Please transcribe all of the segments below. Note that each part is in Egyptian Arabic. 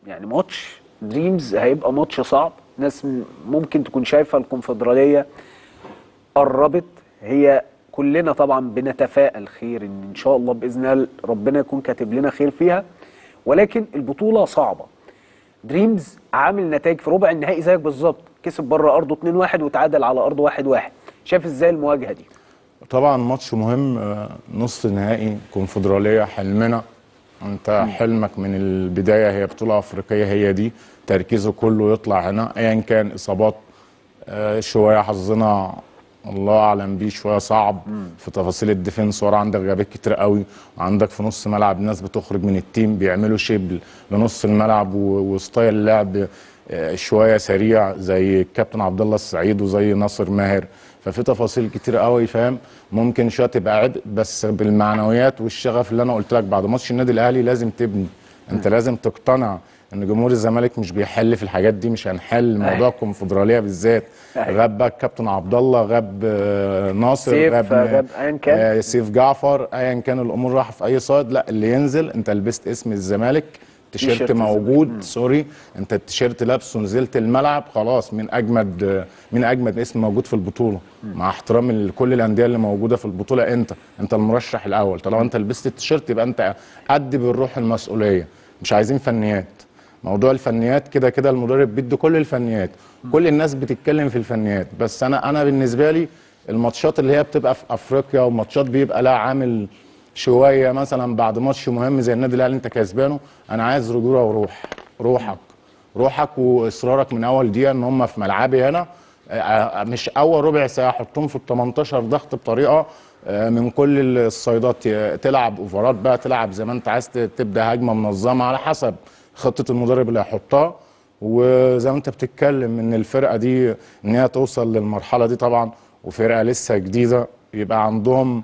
يعني ماتش دريمز هيبقى ماتش صعب ناس م- ممكن تكون شايفه الكونفدراليه قربت هي كلنا طبعا بنتفائل خير ان ان شاء الله باذن الله ربنا يكون كاتب لنا خير فيها ولكن البطوله صعبه دريمز عامل نتائج في ربع النهائي زيك بالظبط كسب بره ارضه 2-1 وتعادل على ارضه 1-1 شايف ازاي المواجهه دي طبعا ماتش مهم آه، نص نهائي كونفدراليه حلمنا انت حلمك من البدايه هي بطوله افريقيه هي دي تركيزه كله يطلع هنا ايا كان اصابات آه، شويه حظنا الله اعلم بيه شويه صعب في تفاصيل الديفنس ورا عندك غيابات كتير قوي وعندك في نص ملعب ناس بتخرج من التيم بيعملوا شيب لنص الملعب و- وستايل لعب آه، شويه سريع زي الكابتن عبد الله السعيد وزي ناصر ماهر ففي تفاصيل كتير قوي فاهم ممكن شويه تبقى عبء بس بالمعنويات والشغف اللي انا قلت لك بعد ماتش النادي الاهلي لازم تبني انت لازم تقتنع ان جمهور الزمالك مش بيحل في الحاجات دي مش هنحل موضوع الكونفدراليه بالذات أيوة. غاب بقى الكابتن عبد الله غاب آه، ناصر سيف، غاب غاب أيا كان. آه، سيف جعفر ايا كان الامور رايحه في اي صيد لا اللي ينزل انت لبست اسم الزمالك تيشيرت تيشيرت الزمالك. موجود سوري انت التيشيرت لابسه نزلت الملعب خلاص من اجمد من اجمد اسم موجود في البطوله مع احترامي لكل الانديه اللي موجوده في البطوله انت انت المرشح الاول طالما انت لبست التيشيرت يبقى انت قد بالروح المسؤوليه مش عايزين فنيات موضوع الفنيات كده كده المدرب بيدي كل الفنيات كل الناس بتتكلم في الفنيات بس انا انا بالنسبه لي الماتشات اللي هي بتبقى في افريقيا وماتشات بيبقى لها عامل شويه مثلا بعد ماتش مهم زي النادي الاهلي انت كسبانه انا عايز رجوله وروح روحك روحك واصرارك من اول دقيقه ان هم في ملعبي هنا آه، مش اول ربع ساعه حطهم في ال 18 ضغط بطريقه آه، من كل الصيدات ي- تلعب اوفرات بقى تلعب زي ما انت عايز ت- تبدا هجمه منظمه على حسب خطه المدرب اللي هيحطها وزي ما انت بتتكلم ان الفرقه دي ان هي توصل للمرحله دي طبعا وفرقه لسه جديده يبقى عندهم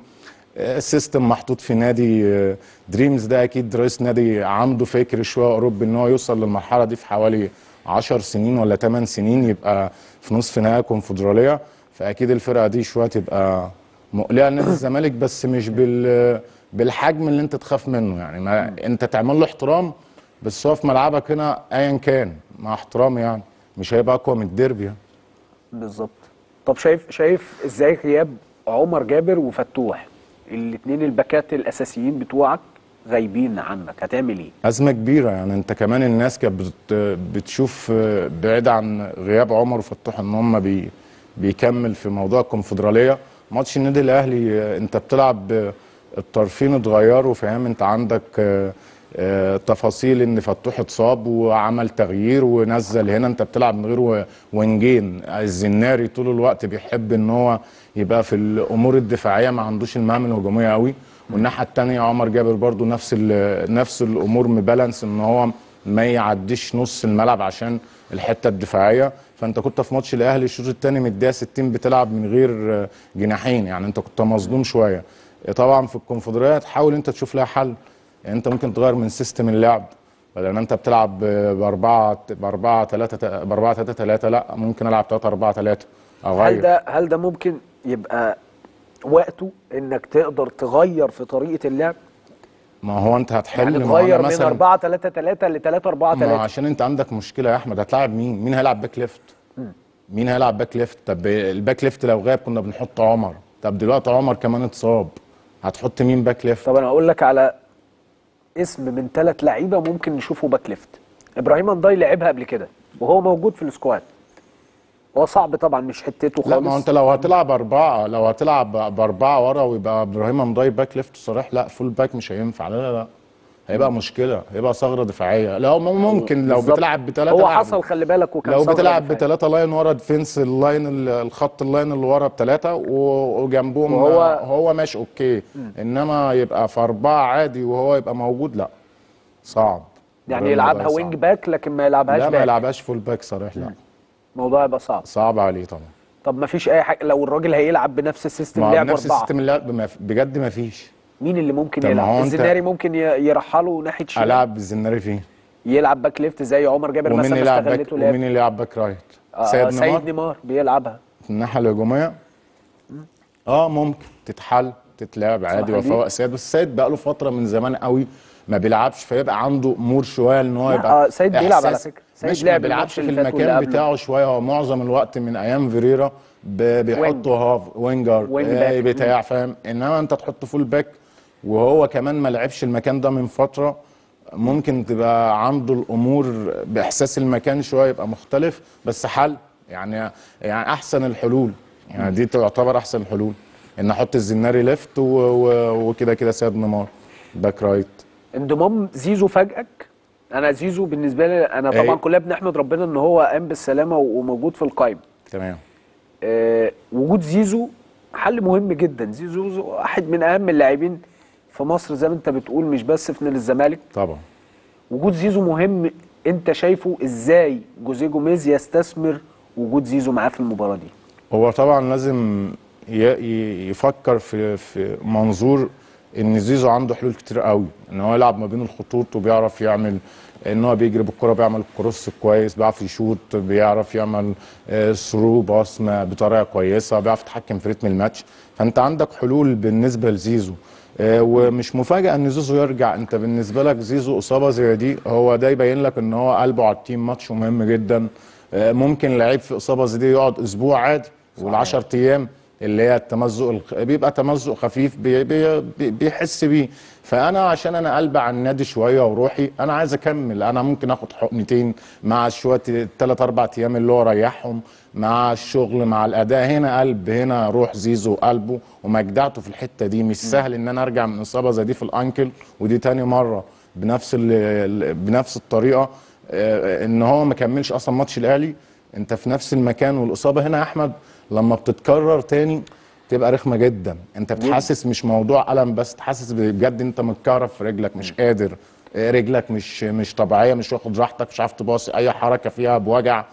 سيستم محطوط في نادي آه، دريمز ده اكيد رئيس نادي عنده فكر شويه اوروبي ان هو يوصل للمرحله دي في حوالي 10 سنين ولا 8 سنين يبقى في نصف نهائي كونفدراليه فاكيد الفرقه دي شويه تبقى مقلقه لنادي الزمالك بس مش بال بالحجم اللي انت تخاف منه يعني ما انت تعمل له احترام بس هو في ملعبك هنا ايا كان مع احترامي يعني مش هيبقى اقوى من الديربي يعني. بالظبط طب شايف شايف ازاي غياب عمر جابر وفتوح الاثنين الباكات الاساسيين بتوعك غايبين عنك هتعمل ايه أزمة كبيرة يعني أنت كمان الناس كانت بت- بتشوف آه، بعيد عن غياب عمر وفتوح إن هم بي بيكمل في موضوع الكونفدرالية ماتش النادي الأهلي آه، أنت بتلعب آه، الطرفين اتغيروا فاهم أنت عندك آه، آه، تفاصيل إن فتوح اتصاب وعمل تغيير ونزل هنا أنت بتلعب من غير و- وينجين الزناري طول الوقت بيحب إن هو يبقى في الأمور الدفاعية ما عندوش المهام الهجومية قوي والناحيه الثانيه عمر جابر برضو نفس ال- نفس الامور مبالانس ان هو ما يعديش نص الملعب عشان الحته الدفاعيه فانت كنت في ماتش الاهلي الشوط الثاني من الدقيقه 60 بتلعب من غير آه، جناحين يعني انت كنت مظلوم شويه طبعا في الكونفدراليه تحاول انت تشوف لها حل يعني انت ممكن تغير من سيستم اللعب بدل ما انت بتلعب باربعه باربعه ثلاثه باربعه ثلاثه ثلاثه لا ممكن العب ثلاثه اربعه ثلاثه اغير هل ده هل ده ممكن يبقى وقته انك تقدر تغير في طريقه اللعب ما هو انت هتحل يعني ما هو أنا تغير من مثلا 4 3 3 ل 3 4 ما 3 عشان انت عندك مشكله يا احمد هتلاعب مين؟ مين هيلعب باك ليفت؟ مين هيلعب باك ليفت؟ طب الباك ليفت لو غاب كنا بنحط عمر، طب دلوقتي عمر كمان اتصاب هتحط مين باك ليفت؟ طب انا اقول لك على اسم من ثلاث لعيبه ممكن نشوفه باك ليفت ابراهيم انضاي لعبها قبل كده وهو موجود في السكواد هو صعب طبعا مش حتته خالص لا ما هو انت لو هتلعب اربعه لو هتلعب باربعه ورا ويبقى ابراهيم مضاي باك ليفت صريح لا فول باك مش هينفع لا لا لا هيبقى مشكله هيبقى ثغره دفاعيه لو ممكن لو بالظبط. بتلعب بثلاثه هو لعب. حصل خلي بالك وكان لو ثغرة بتلعب دفاعية. بثلاثه لاين ورا ديفنس اللاين ال- الخط اللاين اللي ورا بثلاثه و- وجنبهم وهو- هو هو ماشي اوكي انما يبقى في اربعه عادي وهو يبقى موجود لا صعب يعني الراجل يلعبها ده صعب. وينج باك لكن ما يلعبهاش لا ما باك يلعبهاش فول باك صريح لا الموضوع يبقى صعب صعب عليه طبعا طب ما فيش اي حاجه لو الراجل هيلعب بنفس السيستم ما لعب نفس اربعه السيستم اللعب ما في- بجد ما فيش مين اللي ممكن طب ما يلعب هو أنت- الزناري ممكن ي- يرحله ناحيه شمال العب الزناري فيه يلعب باك ليفت زي عمر جابر ومين مثلا يلعب باك استغلته لعب ومين اللي يلعب باك رايت آه سيد سيد نيمار نيمار بيلعبها في الناحيه الهجوميه اه ممكن تتحل تتلعب عادي صح دي؟ وفوق سيد بس سيد بقى له فتره من زمان قوي ما بيلعبش فيبقى عنده امور شويه ان هو لا، يبقى آه، سيد بيلعب على إحساس- فكرة. سيد مش ما لعب بيلعبش الماتش في اللي فات واللي المكان قبله. بتاعه شويه هو معظم الوقت من ايام فيريرا ب- بيحطوا هاف وينجر وينج آه، باك. بتاع فاهم انما انت تحط فول باك وهو كمان ما لعبش المكان ده من فتره ممكن تبقى عنده الامور باحساس المكان شويه يبقى مختلف بس حل يعني يعني احسن الحلول يعني دي تعتبر احسن الحلول ان احط الزناري ليفت و- و- وكده كده سيد نيمار باك رايت انضمام زيزو فاجئك انا زيزو بالنسبه لي انا طبعا أيوة. كلنا بنحمد ربنا ان هو قام بالسلامه وموجود في القائمه تمام آه، وجود زيزو حل مهم جدا زيزو واحد من اهم اللاعبين في مصر زي ما انت بتقول مش بس في نادي الزمالك طبعا وجود زيزو مهم انت شايفه ازاي جوزيه جوميز يستثمر وجود زيزو معاه في المباراه دي هو طبعا لازم ي- ي- يفكر في في منظور ان زيزو عنده حلول كتير قوي ان هو يلعب ما بين الخطوط وبيعرف يعمل ان هو بيجري بالكره بيعمل كروس كويس بيعرف يشوط بيعرف يعمل آه، ثرو باص ما- بطريقه كويسه بيعرف يتحكم في رتم الماتش فانت عندك حلول بالنسبه لزيزو آه، ومش مفاجاه ان زيزو يرجع انت بالنسبه لك زيزو اصابه زي دي هو ده يبين لك ان هو قلبه على التيم ماتش مهم جدا آه، ممكن لعيب في اصابه زي دي يقعد اسبوع عادي والعشر ايام اللي هي التمزق الخ... بيبقى تمزق خفيف بي... بي... بي... بيحس بيه فانا عشان انا قلبي على النادي شويه وروحي انا عايز اكمل انا ممكن اخد حقنتين مع شويه الثلاث اربع ايام اللي هو ريحهم مع الشغل مع الاداء هنا قلب هنا روح زيزو قلبه ومجدعته في الحته دي مش سهل ان انا ارجع من اصابه زي دي في الانكل ودي تاني مره بنفس ال... ال- بنفس الطريقه آه، ان هو ما كملش اصلا ماتش الاهلي انت في نفس المكان والاصابه هنا يا احمد لما بتتكرر تاني تبقى رخمه جدا انت بتحسس مش موضوع الم بس تحسس بجد انت متكهرب في رجلك مش قادر آه، رجلك مش مش طبيعيه مش واخد راحتك مش عارف تباصي اي حركه فيها بوجع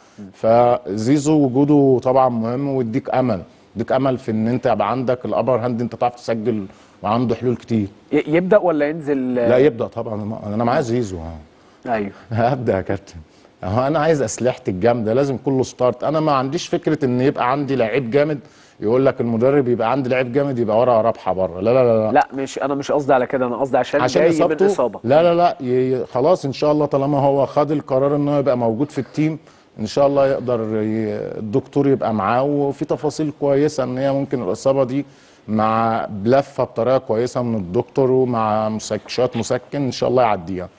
فزيزو وجوده طبعا مهم ويديك امل يديك امل في ان انت يبقى عندك الابر هاند انت تعرف تسجل وعنده حلول كتير ي- يبدا ولا ينزل لا يبدا طبعا انا معايا زيزو ها ايوه هبدا يا كابتن اهو انا عايز اسلحتي الجامده لازم كله ستارت انا ما عنديش فكره ان يبقى عندي لعيب جامد يقول لك المدرب يبقى عندي لعيب جامد يبقى ورقه رابحه بره لا لا لا, لا. لا مش انا مش قصدي على كده انا قصدي عشان, عشان جاي من اصابته اصابه لا لا لا ي... خلاص ان شاء الله طالما هو خد القرار ان هو يبقى موجود في التيم ان شاء الله يقدر ي... الدكتور يبقى معاه وفي تفاصيل كويسه ان هي ممكن الاصابه دي مع بلفه بطريقه كويسه من الدكتور ومع مسك... شويه مسكن ان شاء الله يعديها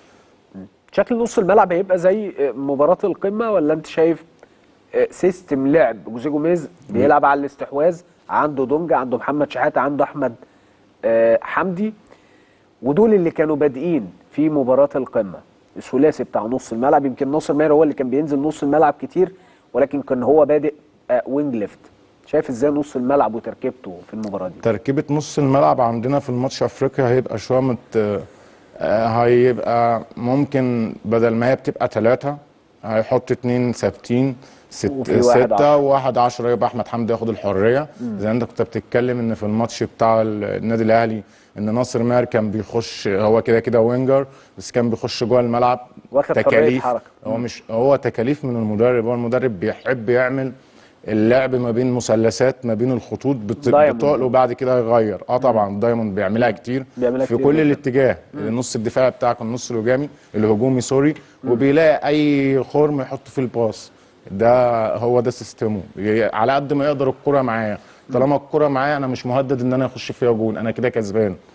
شكل نص الملعب هيبقى زي مباراة القمة ولا انت شايف سيستم لعب جوزيه جوميز بيلعب على الاستحواذ عنده دونجا عنده محمد شحاتة عنده احمد آه، حمدي ودول اللي كانوا بادئين في مباراة القمة الثلاثي بتاع نص الملعب يمكن ناصر ماهر هو اللي كان بينزل نص الملعب كتير ولكن كان هو بادئ آه، وينج ليفت شايف ازاي نص الملعب وتركيبته في المباراة دي تركيبة نص الملعب عندنا في الماتش افريقيا هيبقى شوية مت آه، هيبقى ممكن بدل ما هي بتبقى ثلاثة هيحط اتنين ثابتين ست وفي واحد ستة عشرة. وواحد عشرة يبقى احمد حمدي ياخد الحرية زي ما انت كنت بتتكلم ان في الماتش بتاع النادي الاهلي ان ناصر ماهر كان بيخش هو كده كده وينجر بس كان بيخش جوه الملعب واخد حرية تكاليف حركة. هو مش هو تكاليف من المدرب هو المدرب بيحب يعمل اللعب ما بين مثلثات ما بين الخطوط بت- دايموند. بتقل وبعد كده يغير اه طبعا دايموند بيعملها كتير بيعملها في كتير كل جداً. الاتجاه النص الدفاعي بتاعك النص الهجومي الهجومي سوري وبيلاقي اي خرم يحط فيه الباص ده هو ده سيستمه ي- على قد ما يقدر الكرة معايا طالما الكرة معايا انا مش مهدد ان انا اخش فيها جون انا كده كسبان